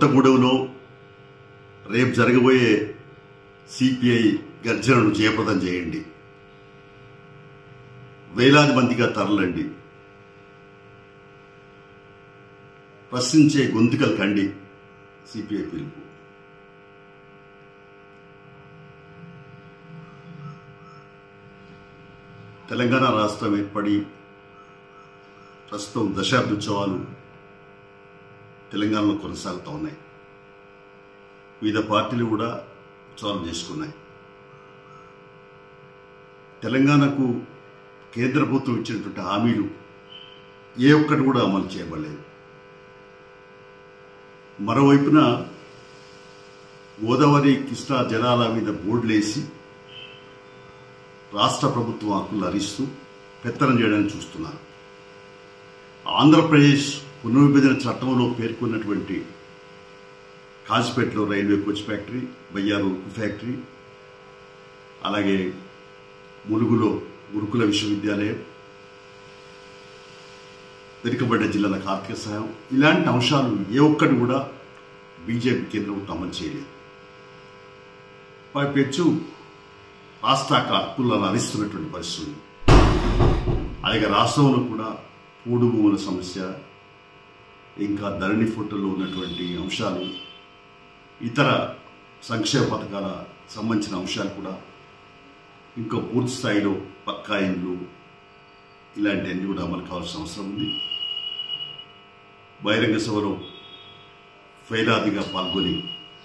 కొత్తగూడెంలో రేపు జరగబోయే సిపిఐ గర్జనను జయప్రదం చేయండి వేలాది మందిగా తరలండి ప్రశ్నించే గొంతుకలు కండి సిపిఐ పిలుపు తెలంగాణ రాష్ట్రం ఏర్పడి ప్రస్తుతం దశాబ్ద ఉత్సవాలు తెలంగాణలో కొనసాగుతూ ఉన్నాయి వివిధ పార్టీలు కూడా ఉత్సవాలు చేసుకున్నాయి తెలంగాణకు కేంద్ర ప్రభుత్వం ఇచ్చినటువంటి హామీలు ఏ ఒక్కటి కూడా అమలు చేయబడలేదు మరోవైపున గోదావరి కృష్ణా జలాల మీద బోర్డులేసి రాష్ట్ర ప్రభుత్వం హక్కులు హరిస్తూ పెత్తనం చేయడానికి చూస్తున్నారు ఆంధ్రప్రదేశ్ పునర్విభజన చట్టంలో పేర్కొన్నటువంటి కాజిపేటలో రైల్వే కోచ్ ఫ్యాక్టరీ బయ్యారు ఉక్కు ఫ్యాక్టరీ అలాగే ములుగులో గురుకుల విశ్వవిద్యాలయం వెనుకబడ్డ జిల్లాల ఆర్థిక సహాయం ఇలాంటి అంశాలు ఏ ఒక్కటి కూడా బీజేపీ కేంద్ర ప్రభుత్వం అమలు చేయలేదు పైపెచ్చు రాష్ట్ర హక్కులను హరిస్తున్నటువంటి పరిస్థితులు అలాగే రాష్ట్రంలో కూడా పూడు భూముల సమస్య ఇంకా ధరణి ఫోటోలో ఉన్నటువంటి అంశాలు ఇతర సంక్షేమ పథకాల సంబంధించిన అంశాలు కూడా ఇంకా పూర్తి స్థాయిలో పక్కా ఇండ్లు ఇలాంటివన్నీ కూడా అమలు కావాల్సిన అవసరం ఉంది బహిరంగ సభలో ఫైలాదిగా పాల్గొని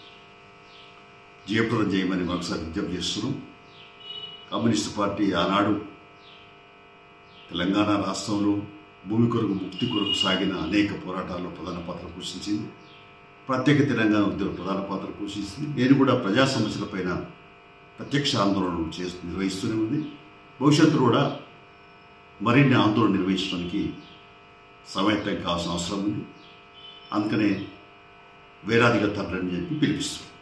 జయప్రదం చేయమని మరొకసారి విజ్ఞప్తి చేస్తున్నాం కమ్యూనిస్టు పార్టీ ఆనాడు తెలంగాణ రాష్ట్రంలో భూమి కొరకు ముక్తి కొరకు సాగిన అనేక పోరాటాల్లో ప్రధాన పాత్ర పోషించింది ప్రత్యేక తెలంగాణ ఉద్యమ ప్రధాన పాత్ర పోషించింది నేను కూడా ప్రజా సమస్యలపైన ప్రత్యక్ష ఆందోళనలు చేస్తూ నిర్వహిస్తూనే ఉంది భవిష్యత్తులో కూడా మరిన్ని ఆందోళన నిర్వహించడానికి సమయం కావాల్సిన అవసరం ఉంది అందుకనే వేలాదిగా తరలని చెప్పి పిలిపిస్తున్నాం